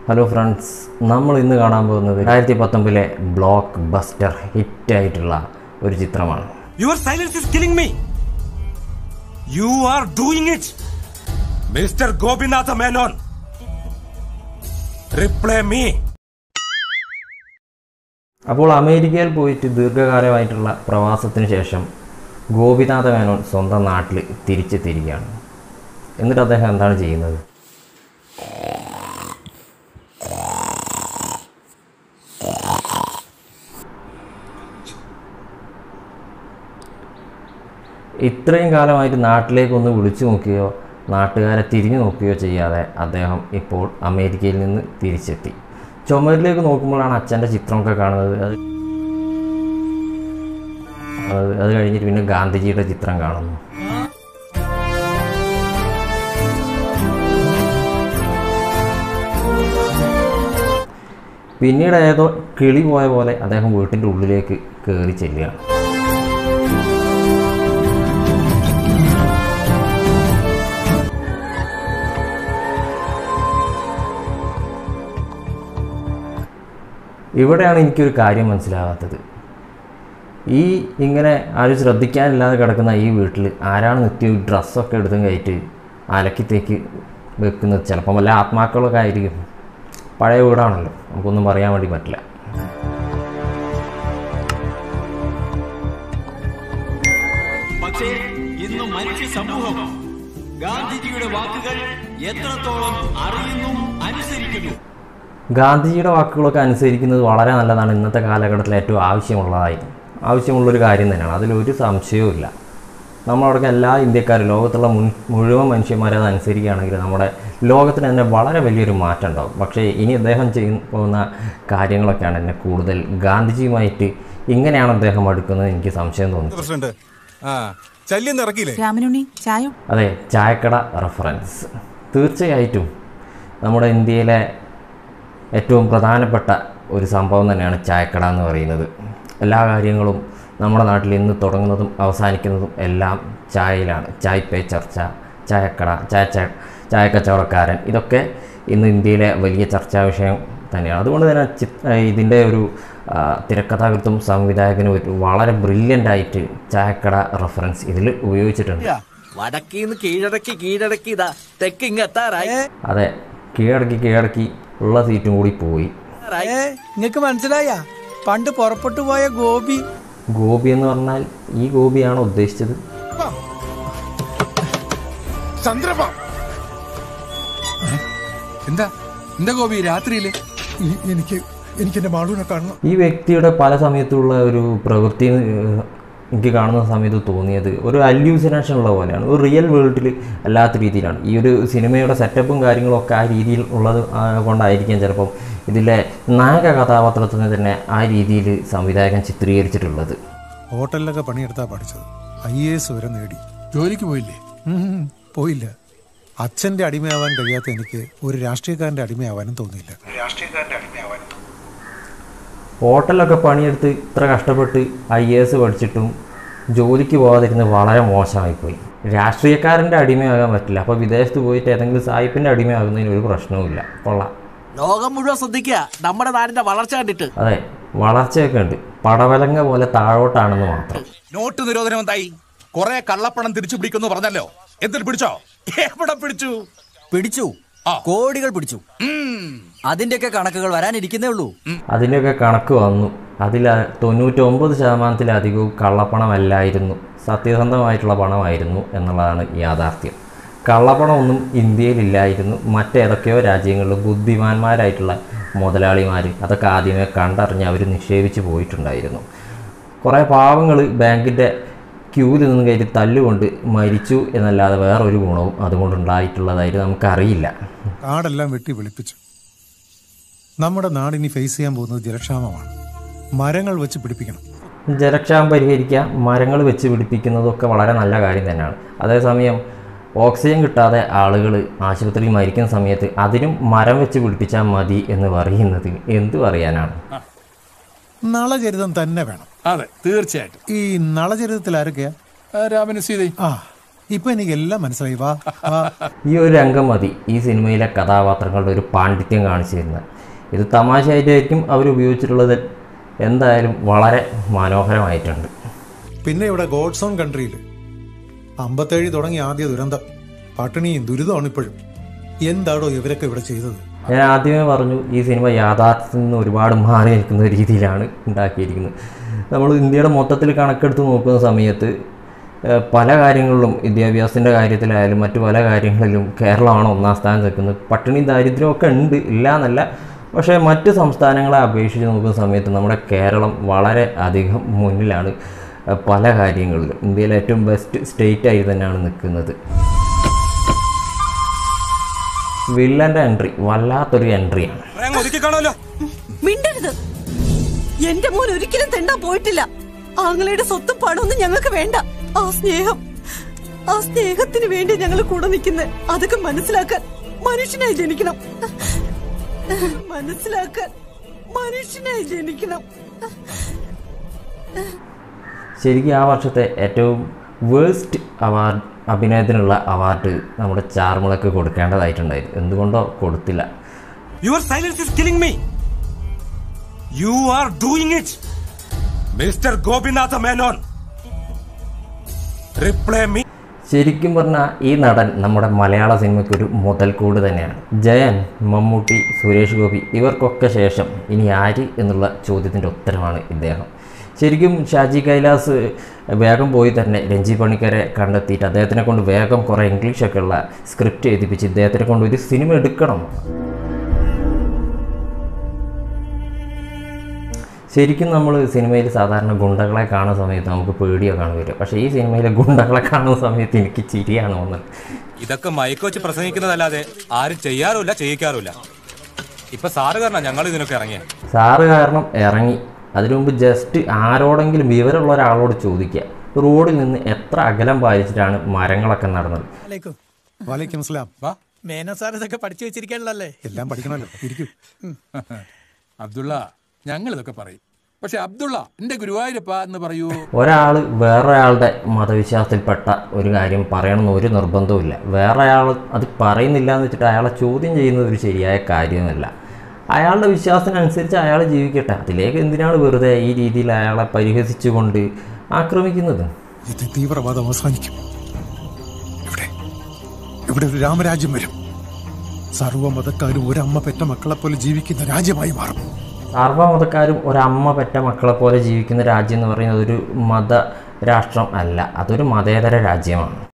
Hello friends നമ്മൾ ഇന്ന് കാണാൻ പോകുന്നത് രണ്ടായിരത്തി പത്തൊമ്പതിലെ ബ്ലോക്ക് ബസ്റ്റർ ഹിറ്റായിട്ടുള്ള ഒരു ചിത്രമാണ് Your silence is killing me. You are doing it. Mr. Gobinatha Menon. Reply me. അപ്പോൾ അമേരിക്കയിൽ പോയിട്ട് ദീർഘകാലമായിട്ടുള്ള പ്രവാസത്തിന് ശേഷം ഗോപിനാഥ മേനോൻ സ്വന്തം നാട്ടിൽ തിരിച്ചെത്തിയിരിക്കുകയാണ് എന്നിട്ട് അദ്ദേഹം എന്താണ് ചെയ്യുന്നത് ഇത്രയും കാലമായിട്ട് നാട്ടിലേക്ക് ഒന്ന് വിളിച്ചു നോക്കുകയോ നാട്ടുകാരെ തിരിഞ്ഞു നോക്കുകയോ ചെയ്യാതെ അദ്ദേഹം ഇപ്പോൾ അമേരിക്കയിൽ നിന്ന് തിരിച്ചെത്തി ചുമരിലേക്ക് നോക്കുമ്പോഴാണ് അച്ഛൻ്റെ ചിത്രമൊക്കെ കാണുന്നത് അത് അത് അത് കഴിഞ്ഞിട്ട് പിന്നെ ഗാന്ധിജിയുടെ ചിത്രം കാണുന്നു പിന്നീട് ഏതോ കിളി പോയ പോലെ അദ്ദേഹം വീട്ടിൻ്റെ ഉള്ളിലേക്ക് കയറി ചെല്ലുകയാണ് ഇവിടെയാണ് എനിക്കൊരു കാര്യം മനസ്സിലാകാത്തത് ഈ ഇങ്ങനെ ആരും ശ്രദ്ധിക്കാനില്ലാതെ കിടക്കുന്ന ഈ വീട്ടിൽ ആരാണ് നിത്യം ഈ ഡ്രസ്സൊക്കെ എടുത്തും കയറ്റി അലക്കിത്തേക്ക് വെക്കുന്നത് ചിലപ്പം വല്ല ആത്മാക്കളൊക്കെ ആയിരിക്കും പഴയ വീടാണല്ലോ നമുക്കൊന്നും പറയാൻ വേണ്ടി പറ്റില്ല പക്ഷേ ഇന്ന് മനുഷ്യ സമൂഹം ഗാന്ധിജിയുടെ വാക്കുകൾ എത്രത്തോളം അറിയുന്നു അനുസരിക്കുന്നു ഗാന്ധിജിയുടെ വാക്കുകളൊക്കെ അനുസരിക്കുന്നത് വളരെ നല്ലതാണ് ഇന്നത്തെ കാലഘട്ടത്തിൽ ഏറ്റവും ആവശ്യമുള്ളതായി ആവശ്യമുള്ളൊരു കാര്യം തന്നെയാണ് അതിലൊരു സംശയവും ഇല്ല നമ്മളവിടേക്ക് എല്ലാ ഇന്ത്യക്കാരും ലോകത്തുള്ള മുൻ മുഴുവൻ മനുഷ്യന്മാരെ അത് അനുസരിക്കുകയാണെങ്കിൽ നമ്മുടെ ലോകത്തിന് തന്നെ വളരെ വലിയൊരു മാറ്റം ഉണ്ടാവും പക്ഷേ ഇനി അദ്ദേഹം ചെയ്യുന്ന പോകുന്ന കാര്യങ്ങളൊക്കെയാണ് എന്നെ കൂടുതൽ ഗാന്ധിജിയുമായിട്ട് ഇങ്ങനെയാണ് അദ്ദേഹം അടുക്കുന്നത് എനിക്ക് സംശയം തോന്നുന്നു പ്രസിഡന്റ് ആ ശല്യം ഇറക്കിയില്ലേ രാമനുണ്ണി ചായ അതെ ചായക്കട റെഫറൻസ് തീർച്ചയായിട്ടും നമ്മുടെ ഇന്ത്യയിലെ ഏറ്റവും പ്രധാനപ്പെട്ട ഒരു സംഭവം തന്നെയാണ് ചായക്കട എന്ന് പറയുന്നത് എല്ലാ കാര്യങ്ങളും നമ്മുടെ നാട്ടിൽ ഇന്ന് തുടങ്ങുന്നതും അവസാനിക്കുന്നതും എല്ലാം ചായയിലാണ് ചായ് പേ ചർച്ച ചായക്കട ചായ ചായ ചായക്കച്ചവടക്കാരൻ ഇതൊക്കെ ഇന്ന് ഇന്ത്യയിലെ വലിയ ചർച്ചാ വിഷയം തന്നെയാണ് അതുകൊണ്ട് തന്നെ ചി ഇതിൻ്റെ ഒരു ആ, തിരക്കഥാകൃത്തും സംവിധായകനും ഒരു വളരെ ബ്രില്യൻ്റ് ആയിട്ട് ചായക്കട റെഫറൻസ് ഇതിൽ ഉപയോഗിച്ചിട്ടുണ്ട് വടക്കീന്ന് കീഴടക്കി കീഴടക്കി ഇതാ തെക്ക് ഇങ്ങ് എത്താറായി അതെ കീഴടക്കി കീഴടക്കി ഉള്ള സീറ്റും കൂടി പോയി ഏ നിങ്ങക്ക് മനസ്സിലായ പണ്ട് പുറപ്പെട്ടു പോയ ഗോപി ഗോപി എന്ന് പറഞ്ഞാൽ ഈ ഗോപിയാണോ ഉദ്ദേശിച്ചത് ചന്ദ്രബ എന്താ എന്താ ഗോപി രാത്രിയില് ഈ- എനിക്ക് എനിക്ക് എന്റെ മാളൂനെ കാണണം ഈ വ്യക്തിയുടെ പല സമയത്തുള്ള ഒരു പ്രവൃത്തി ഏഹ്, എനിക്ക് കാണുന്ന സമയത്ത് തോന്നിയത് ഒരു അല്യൂസിനേഷൻ ഉള്ള പോലെയാണ് ഒരു റിയൽ വേൾഡിൽ അല്ലാത്ത രീതിയിലാണ് ഈ ഒരു സിനിമയുടെ സെറ്റപ്പും കാര്യങ്ങളും ഒക്കെ ആ രീതിയിൽ ഉള്ളത് ആ, കൊണ്ടായിരിക്കാം ചിലപ്പം ഇതിലെ നായക കഥാപാത്രത്തിനെ തന്നെ ആ രീതിയിൽ സംവിധായകൻ ചിത്രീകരിച്ചിട്ടുള്ളത് ഹോട്ടലിലൊക്കെ പണിയെടുത്താ പഠിച്ചത് ഐ എ എസ് വരെ നേടി ജോലിക്ക് പോയില്ലേ ഉം, പോയില്ല അച്ഛന്റെ അടിമയാവാൻ കഴിയാത്ത എനിക്ക് ഒരു രാഷ്ട്രീയക്കാരന്റെ അടിമയാവാനും തോന്നിയില്ല രാഷ്ട്രീയക്കാരന്റെ അടിമയാവാനും ഹോട്ടലൊക്കെ പണിയെടുത്ത് ഇത്ര കഷ്ടപ്പെട്ട് ഐ എ എസ് പഠിച്ചിട്ടും ജോലിക്ക് പോകാതിരുന്നത് വളരെ മോശമായിപ്പോയി രാഷ്ട്രീയക്കാരൻ്റെ അടിമയാകാൻ പറ്റില്ല അപ്പോൾ വിദേശത്ത് പോയിട്ട് ഏതെങ്കിലും സായിപ്പിൻ്റെ അടിമയാകുന്നതിന് ഒരു പ്രശ്നവുമില്ല കൊള്ളാം ലോകം മുഴുവൻ ശ്രദ്ധിക്കുക നമ്മുടെ നാടിന്റെ വളർച്ച കണ്ടിട്ട് അതെ വളർച്ചയൊക്കെ ഉണ്ട് പടവലങ്ങ പോലെ താഴോട്ടാണെന്ന് മാത്രം നോട്ട് നിരോധനം എന്തായി കുറെ കള്ളപ്പണം തിരിച്ചു പിടിക്കുന്നു പറഞ്ഞല്ലോ എന്തിട്ട് പിടിച്ചോ എവിടെ പിടിച്ചു പിടിച്ചു കോടികൾ പിടിച്ചു അതിന്റെയൊക്കെ കണക്കുകൾ വരാനിരിക്കുന്നേ ഉള്ളൂ അതിൻ്റെയൊക്കെ കണക്ക് വന്നു അതിൽ തൊണ്ണൂറ്റൊമ്പത് ശതമാനത്തിലധികവും കള്ളപ്പണമല്ലായിരുന്നു സത്യസന്ധമായിട്ടുള്ള പണമായിരുന്നു എന്നുള്ളതാണ് യാഥാർത്ഥ്യം കള്ളപ്പണമൊന്നും ഇന്ത്യയിലില്ലായിരുന്നു മറ്റേതൊക്കെയോ രാജ്യങ്ങളിൽ ബുദ്ധിമാന്മാരായിട്ടുള്ള മുതലാളിമാർ അതൊക്കെ ആദ്യമേ കണ്ടറിഞ്ഞ് അവർ നിക്ഷേപിച്ച് പോയിട്ടുണ്ടായിരുന്നു കുറേ പാവങ്ങൾ ബാങ്കിൻ്റെ ക്യൂവിൽ നിന്ന് കയറ്റി തല്ലുകൊണ്ട് മരിച്ചു എന്നല്ലാതെ വേറൊരു ഗുണവും അതുകൊണ്ടുണ്ടായിട്ടുള്ളതായിട്ട് നമുക്കറിയില്ല കാടെല്ലാം വെട്ടി വെളുപ്പിച്ചു നമ്മുടെ നാടിനി ഫേസ് ചെയ്യാൻ പോകുന്നത് ജലക്ഷാമമാണ് മരങ്ങൾ വെച്ച് പിടിപ്പിക്കണം ജലക്ഷാമം പരിഹരിക്കുക മരങ്ങൾ വെച്ച് പിടിപ്പിക്കുന്നതൊക്കെ വളരെ നല്ല കാര്യം തന്നെയാണ് അതേസമയം ഓക്സിജൻ കിട്ടാതെ ആളുകൾ ആശുപത്രിയിൽ മരിക്കുന്ന സമയത്ത് അതിനും മരം വെച്ച് പിടിപ്പിച്ചാൽ മതി എന്ന് പറയുന്നത് എന്ത് പറയാനാണ് നളചരിതം തന്നെ വേണം അതെ തീർച്ചയായിട്ടും ഈ നളചരിതത്തിൽ ആരൊക്കെയാ ആ, രാമന് സീതയും ആ ഇപ്പൊ എനിക്ക് എല്ലാം മനസ്സിലായി വാ വാ ഈ ഒരു രംഗം മതി ഈ സിനിമയിലെ കഥാപാത്രങ്ങളുടെ ഒരു പാണ്ഡിത്യം കാണിച്ചു തരുന്നത് ഇത് തമാശയായിട്ടായിരിക്കും അവർ ഉപയോഗിച്ചിട്ടുള്ളത് എന്തായാലും വളരെ മനോഹരമായിട്ടുണ്ട് പിന്നെ ഇവിടെ ഗോഡ്സ് ഓൺ കൺട്രിയിൽ അമ്പത്തേഴ് തുടങ്ങി ആദ്യ ദുരന്തം പട്ടിണിയും ദുരിതമാണ് ഇപ്പോഴും എന്താടോ ഇവരൊക്കെ ഇവിടെ ചെയ്തത് ഞാൻ ആദ്യമേ പറഞ്ഞു ഈ സിനിമ യാഥാർത്ഥ്യത്തിൽ നിന്ന് ഒരുപാട് മാറി നിൽക്കുന്ന രീതിയിലാണ് ഉണ്ടാക്കിയിരിക്കുന്നത് നമ്മൾ ഇന്ത്യയുടെ മൊത്തത്തിൽ കണക്കെടുത്ത് നോക്കുന്ന സമയത്ത് ഏഹ്, പല കാര്യങ്ങളിലും വിദ്യാഭ്യാസത്തിൻ്റെ കാര്യത്തിലായാലും മറ്റു പല കാര്യങ്ങളിലും കേരളമാണ് ഒന്നാം സ്ഥാനം നിൽക്കുന്നത് പട്ടിണി ദാരിദ്ര്യം ഒക്കെ ഉണ്ട് ഇല്ല എന്നല്ല പക്ഷേ മറ്റ് സംസ്ഥാനങ്ങളെ അപേക്ഷിച്ച് നോക്കുന്ന സമയത്ത് നമ്മുടെ കേരളം വളരെ അധികം മുന്നിലാണ് ഏഹ്, പല കാര്യങ്ങളിലും ഇന്ത്യയിലെ ഏറ്റവും ബെസ്റ്റ് സ്റ്റേറ്റ് ആയി തന്നെയാണ് നിൽക്കുന്നത് വില്ലൻ്റെ എൻട്രി വല്ലാത്തൊരു എൻട്രിയാണ് അങ്ങ് ഒതുക്കി കാണുമല്ലോ മിണ്ടരുത് എന്റെ മോൻ ഒരിക്കലും തെണ്ടാൻ പോയിട്ടില്ല ആങ്ങളുടെ സ്വത്തും പണമൊന്നും ഞങ്ങൾക്ക് വേണ്ട ആ സ്നേഹം ആ സ്നേഹത്തിന് വേണ്ടി ഞങ്ങൾ കൂടെ നിൽക്കുന്നത് അതൊക്കെ മനസ്സിലാക്കാൻ മനുഷ്യനായി ജനിക്കണം മനസ്സിലാക്കാൻ മനുഷ്യനായി ജനിക്കണം ശരിക്കും ആ വർഷത്തെ ഏറ്റവും വേഴ്സ്റ്റ് അവാർഡ് അഭിനയത്തിനുള്ള അവാർഡ് നമ്മുടെ ചാർമിളക്ക് കൊടുക്കേണ്ടതായിട്ടുണ്ടായിരുന്നു എന്തുകൊണ്ടോ കൊടുത്തില്ല your silence is killing me you are doing it mister Gopinatha Menon reply me ശരിക്കും പറഞ്ഞാൽ ഈ നടൻ നമ്മുടെ മലയാള സിനിമയ്ക്ക് ഒരു മുതൽക്കൂട് തന്നെയാണ് ജയൻ മമ്മൂട്ടി സുരേഷ് ഗോപി ഇവർക്കൊക്കെ ശേഷം ഇനി ആര് എന്നുള്ള ചോദ്യത്തിൻ്റെ ഉത്തരമാണ് ഇദ്ദേഹം ശരിക്കും ഷാജി കൈലാസ് വേഗം പോയി തന്നെ രഞ്ജി പണിക്കരെ കണ്ടെത്തിയിട്ട് അദ്ദേഹത്തിനെ കൊണ്ട് വേഗം കുറേ ഇംഗ്ലീഷൊക്കെ ഉള്ള സ്ക്രിപ്റ്റ് എഴുതിപ്പിച്ച് ഇദ്ദേഹത്തിനെ കൊണ്ട് ഒരു സിനിമ എടുക്കണം ശരിക്കും നമ്മൾ സിനിമയിൽ സാധാരണ ഗുണ്ടകളെ കാണുന്ന സമയത്ത് നമുക്ക് പേടിയൊക്കെയാണ് വരിക പക്ഷേ ഈ സിനിമയിലെ ഗുണ്ടകളെ കാണുന്ന സമയത്ത് എനിക്ക് ചിരിയാണ് വന്നത് ഇതൊക്കെ മയക്ക് വെച്ച് പ്രസംഗിക്കുന്നതല്ലാതെ ആരും ചെയ്യാറുമില്ല ചെയ്യിക്കാറുമില്ല ഇപ്പൊ സാറ് കാരണം ഞങ്ങൾ ഇതിനൊക്കെ ഇറങ്ങിയ സാറ് കാരണം ഇറങ്ങി അതിനു മുമ്പ് ജസ്റ്റ് ആരോടെങ്കിലും വിവരമുള്ള ഒരാളോട് ചോദിക്കുക റോഡിൽ നിന്ന് എത്ര അകലം പാലിച്ചിട്ടാണ് മരങ്ങളൊക്കെ നടന്നത് വാലേക്കും അസ്സലാം വാ മേനോ സാർ ഇതൊക്കെ പഠിച്ചു വെച്ചിരിക്കണല്ലേ എല്ലാം പഠിക്കണമല്ലോ ഇരിക്കൂ അബ്ദുള്ള ഞങ്ങൾ ഇതൊക്കെ പറയും പക്ഷെ അബ്ദുള്ള എന്റെ ഗുരുവായൂരപ്പ എന്ന് പറയൂ ഒരാൾ വേറൊരാളുടെ മതവിശ്വാസത്തിൽപ്പെട്ട ഒരു കാര്യം പറയണമെന്ന് ഒരു നിർബന്ധവുമില്ല വേറെ അയാൾ അത് പറയുന്നില്ല എന്ന് വെച്ചിട്ട് അയാളെ ചോദ്യം ചെയ്യുന്നത് ഒരു ശരിയായ കാര്യമല്ല അയാളുടെ വിശ്വാസത്തിനനുസരിച്ച് അയാൾ ജീവിക്കട്ടെ അതിലേക്ക് എന്തിനാണ് വെറുതെ ഈ രീതിയിൽ അയാളെ പരിഹസിച്ചുകൊണ്ട് ആക്രമിക്കുന്നത് ഇത് തീവ്രവാദം അവസാനിക്കും ഇവിടെ ഇവിടെ ഒരു രാമരാജ്യം വരും സർവ്വമതക്കാരും ഒരമ്മ പെറ്റ മക്കളെ പോലെ ജീവിക്കുന്ന രാജ്യമായി മാറും സർവ്വമതക്കാരും ഒരമ്മ പെറ്റ മക്കളെ പോലെ ജീവിക്കുന്ന രാജ്യം എന്ന് പറയുന്നത് ഒരു മത രാഷ്ട്രം അല്ല അതൊരു മതേതര രാജ്യമാണ്